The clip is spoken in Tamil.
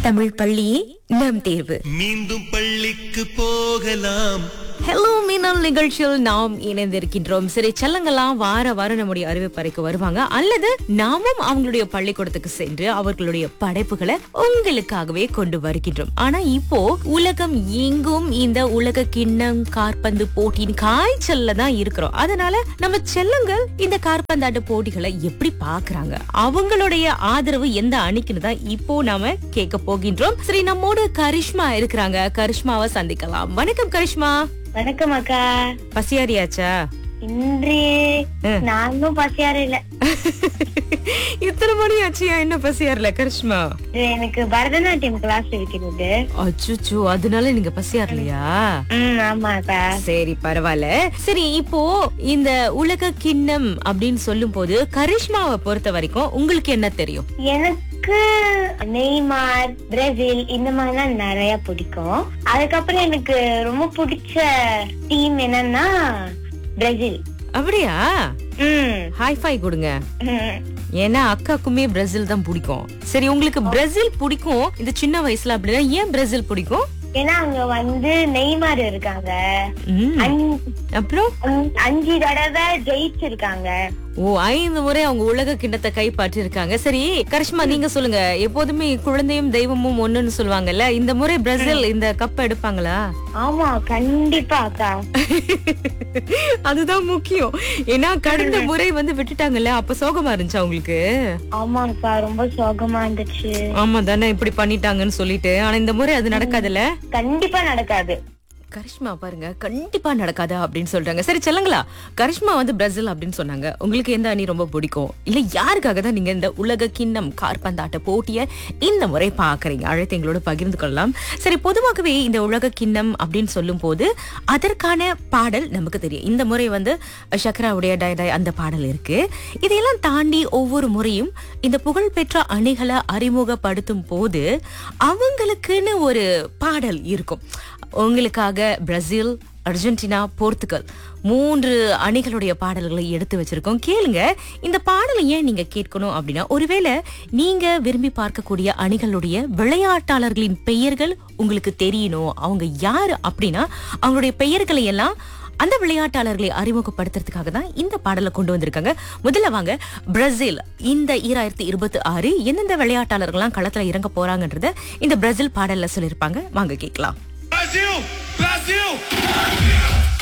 தமிழ் பள்ளியே நம் தேர்வு மீண்டும் பள்ளிக்கு போகலாம் ஹலோ மீனல் நிகழ்ச்சியில் நாம் இணைந்திருக்கின்றோம் சரி செல்லங்கள்லாம் வார வாரம் நம்முடைய அறிவிப்பறைக்கு வருவாங்க அல்லது நாமும் அவங்களுடைய பள்ளிக்கூடத்துக்கு சென்று அவர்களுடைய படைப்புகளை உங்களுக்காகவே கொண்டு வருகின்றோம் ஆனா இப்போ உலகம் எங்கும் இந்த உலக கிண்ணம் காற்பந்து போட்டியின் காய்ச்சல்ல தான் இருக்கிறோம் அதனால நம்ம செல்லங்கள் இந்த காற்பந்தாட்ட போட்டிகளை எப்படி பாக்குறாங்க அவங்களுடைய ஆதரவு எந்த அணிக்குன்னு தான் இப்போ நாம கேட்க போகின்றோம் சரி நம்மோடு கரிஷ்மா இருக்கிறாங்க கரிஷ்மாவை சந்திக்கலாம் வணக்கம் கரிஷ்மா வணக்கம் அக்கா பசியாரியாச்சா இன்று நானும் பசியாரு இல்ல இத்தனை மணி ஆச்சியா என்ன பசியார்ல கரிஷ்மா இது எனக்கு பரதநாட்டியம் கிளாஸ் இருக்கிறது அச்சுச்சோ அதனால நீங்க பசியாரலையா ம் ஆமா அக்கா சரி பரவாயில்ல சரி இப்போ இந்த உலக கிண்ணம் அப்படின்னு சொல்லும் போது கரிஷ்மாவை பொறுத்த வரைக்கும் உங்களுக்கு என்ன தெரியும் எனக்கு நெய்மார் பிரேசில் இந்த மாதிரிலாம் நிறைய பிடிக்கும் அதுக்கப்புறம் எனக்கு ரொம்ப பிடிச்ச டீம் என்னன்னா பிரேசில் அப்படியா ம் ஹாய் ஃபை கொடுங்க ம். ஏன்னா அக்காக்குமே பிரேசில் தான் பிடிக்கும் சரி உங்களுக்கு பிரேசில் பிடிக்கும் இந்த சின்ன வயசுல அப்படின்னா ஏன் பிரேசில் பிடிக்கும் ஏன்னா அங்க வந்து நெய்மார் இருக்காங்க ம், அஞ்சு- அப்புறம் அஞ்சு- அஞ்சு தடவை ஜெயிச்சிருக்காங்க ஓ ஐந்து முறை அவங்க உலக கிண்ணத்தை கைப்பற்றி இருக்காங்க சரி கரிஷ்மா நீங்க சொல்லுங்க எப்போதுமே குழந்தையும் தெய்வமும் ஒண்ணுன்னு சொல்லுவாங்கல்ல இந்த முறை பிரேசில் இந்த கப் எடுப்பாங்களா ஆமா கண்டிப்பா அக்கா அதுதான் முக்கியம் ஏன்னா கடந்த முறை வந்து விட்டுட்டாங்கல்ல அப்ப சோகமா இருந்துச்சா உங்களுக்கு ஆமா அக்கா ரொம்ப சோகமா இருந்துச்சு ஆமா தானே இப்படி பண்ணிட்டாங்கன்னு சொல்லிட்டு ஆனா இந்த முறை அது நடக்காதுல்ல கண்டிப்பா நடக்காது கரிஷ்மா பாருங்க கண்டிப்பா நடக்காது அப்படின்னு சொல்றாங்க சரி சொல்லுங்களா கரிஷ்மா வந்து பிரேசில் அப்படின்னு சொன்னாங்க உங்களுக்கு எந்த அணி ரொம்ப பிடிக்கும் இல்ல யாருக்காக தான் நீங்க இந்த உலக கிண்ணம் கார்பந்தாட்ட போட்டிய இந்த முறை பாக்குறீங்க அழைத்து எங்களோட பகிர்ந்து கொள்ளலாம் சரி பொதுவாகவே இந்த உலக கிண்ணம் அப்படின்னு சொல்லும் போது அதற்கான பாடல் நமக்கு தெரியும் இந்த முறை வந்து சக்கராவுடைய டய டய அந்த பாடல் இருக்கு இதையெல்லாம் தாண்டி ஒவ்வொரு முறையும் இந்த புகழ்பெற்ற அணிகளை அறிமுகப்படுத்தும் போது அவங்களுக்குன்னு ஒரு பாடல் இருக்கும் உங்களுக்காக பிரேசில் அர்ஜென்டினா போர்த்துகல் மூன்று அணிகளுடைய பாடல்களை எடுத்து வச்சிருக்கோம் கேளுங்க இந்த பாடலை ஏன் நீங்க கேட்கணும் அப்படின்னா ஒருவேளை நீங்க விரும்பி பார்க்கக்கூடிய அணிகளுடைய விளையாட்டாளர்களின் பெயர்கள் உங்களுக்கு தெரியணும் அவங்க யாரு அப்படின்னா அவங்களுடைய பெயர்களை எல்லாம் அந்த விளையாட்டாளர்களை அறிமுகப்படுத்துறதுக்காக தான் இந்த பாடலை கொண்டு வந்திருக்காங்க முதல்ல வாங்க பிரேசில் இந்த ஈராயிரத்தி இருபத்தி ஆறு எந்தெந்த விளையாட்டாளர்கள்லாம் களத்துல இறங்க போறாங்கன்றத இந்த பிரேசில் பாடல்ல சொல்லியிருப்பாங்க வாங்க கேட்கலாம் Brasil! Brasil!